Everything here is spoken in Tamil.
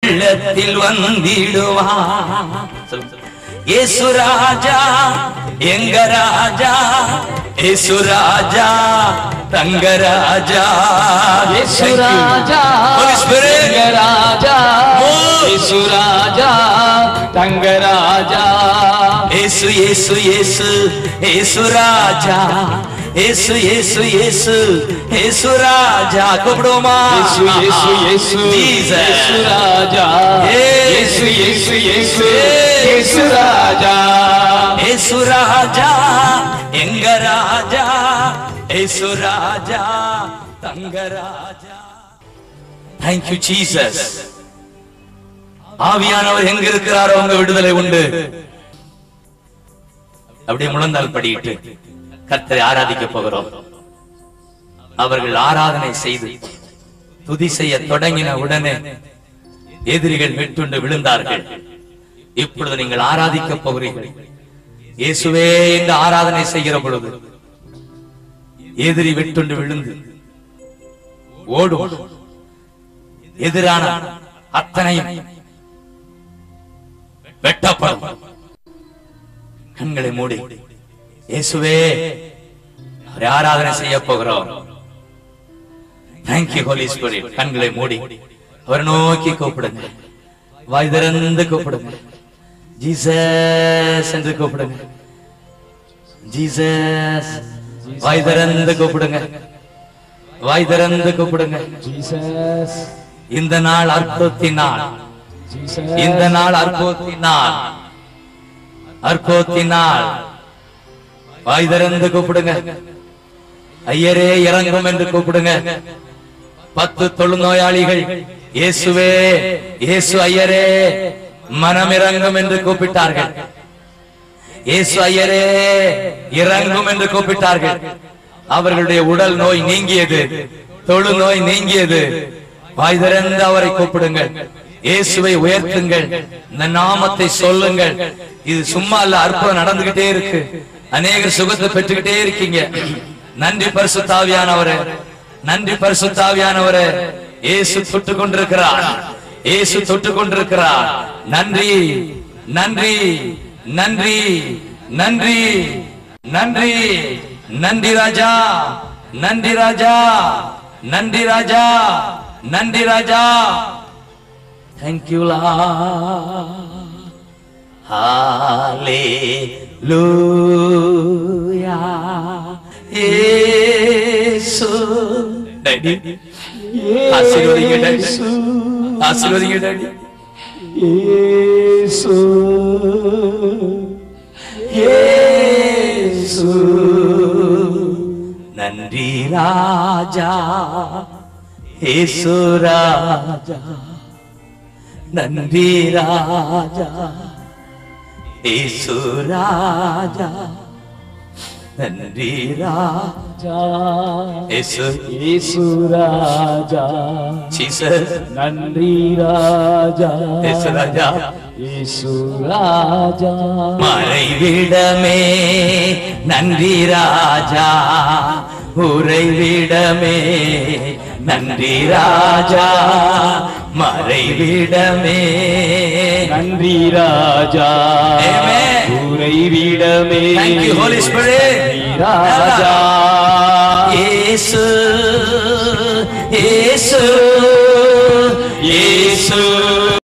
உள்ளத்தில் வந்திடுவா இயேசு ராஜா எங்க ராஜா இயேசு ராஜா தங்க ராஜா இயேசு ராஜா Holy Spirit. தங்க ராஜா Move. இயேசு ராஜா தங்க ராஜா இயேசு இயேசு இயேசு இயேசு ராஜா இயேசு இயேசு இயேசு இயேசு ராஜா கூப்பிடுவோமா இயேசு இயேசு இயேசு Jesus. இயேசு ராஜா Yes. இயேசு இயேசு இயேசு Yes. இயேசு ராஜா இயேசு ராஜா எங்க ராஜா இயேசு ராஜா தங்க ராஜா தேங்க் யூ ஜீசஸ் ஆவியானவர் எங்க இருக்கிறாரோ அங்க விடுதலை உண்டு அப்படியே முழந்தால் படியிட்டு கர்த்தரை ஆராதிக்க போகிறோம் அவர்கள் ஆராதனை செய்து துதி செய்ய தொடங்கின உடனே எதிரிகள் வெட்டுண்டு விழுந்தார்கள் இப்பொழுது நீங்கள் ஆராதிக்க போகிறீர்கள் இயேசுவே இந்த ஆராதனை செய்கிற பொழுது எதிரி வெட்டுண்டு விழுந்து ஓடும் எதிரான அத்தனையும் வெட்டப்படும் கண்களை மூடி இயேசுவே அவரை ஆராதனை செய்ய போகிறோம் தேங்க்யூ ஹோலி ஸ்பிரிட் கண்களை மூடி அவரை நோக்கி கூப்பிடுங்க வாய் திறந்து கூப்பிடுங்க ஜீசஸ் என்று கூப்பிடுங்க ஜீசஸ் வாய் திறந்து கூப்பிடுங்க வாய் திறந்து கூப்பிடுங்க ஜீசஸ் இந்த நாள் அற்புதத்தின் நாள் ஜீசஸ் இந்த நாள் அற்புதத்தின் நாள் அற்புதத்தின் நாள் வாய் திறந்து கூப்பிடுங்க ஐயரே இறங்கும் என்று கூப்பிடுங்க பத்து தொழுநோயாளிகள் இயேசுவே இயேசு ஐயரே மனம் இறங்கும் என்று கூப்பிட்டார்கள் இயேசு ஐயரே இறங்கும் என்று கூப்பிட்டார்கள் அவர்களுடைய உடல் நோய் நீங்கியது தொழு நோய் நீங்கியது வாய் திறந்து அவரை கூப்பிடுங்கள் இயேசுவை உயர்த்துங்கள் இந்த நாமத்தை சொல்லுங்கள் இது சும்மா இல்ல அற்புதம் நடந்துகிட்டே இருக்கு அநேக சுகத்தை பெற்றுக்கிட்டே இருக்கீங்க நன்றி பரிசுத்தாவியானவரே நன்றி பரிசுத்தாவியானவரே இயேசு தொட்டு கொண்டிருக்கிறார் இயேசு தொட்டு கொண்டிருக்கிறார் நன்றி நன்றி நன்றி நன்றி நன்றி நன்றி ராஜா நன்றி ராஜா நன்றி ராஜா நன்றி ராஜா தேங்க்யூ லா ஹalleluya இயேசு டாடி ஆசீர்வதிங்க டாடி ஆசீர்வதிங்க டாடி இயேசு இயேசு நன்றி ராஜா இயேசு ராஜா நன்றி ராஜா இயேசு ராஜா நன்றி ராஜா ராஜா இயேசு இயேசு ராஜா ஜீசஸ் நன்றி ராஜா இயேசு ராஜா இயேசு ராஜா மறைவிடமே நன்றி ராஜா உறைவிடமே நன்றி ராஜா மறைவிடமே நன்றி ராஜா Amen. உறைவிடமே Thank you, Holy Spirit. நன்றி ராஜா இயேசு இயேசு இயேசு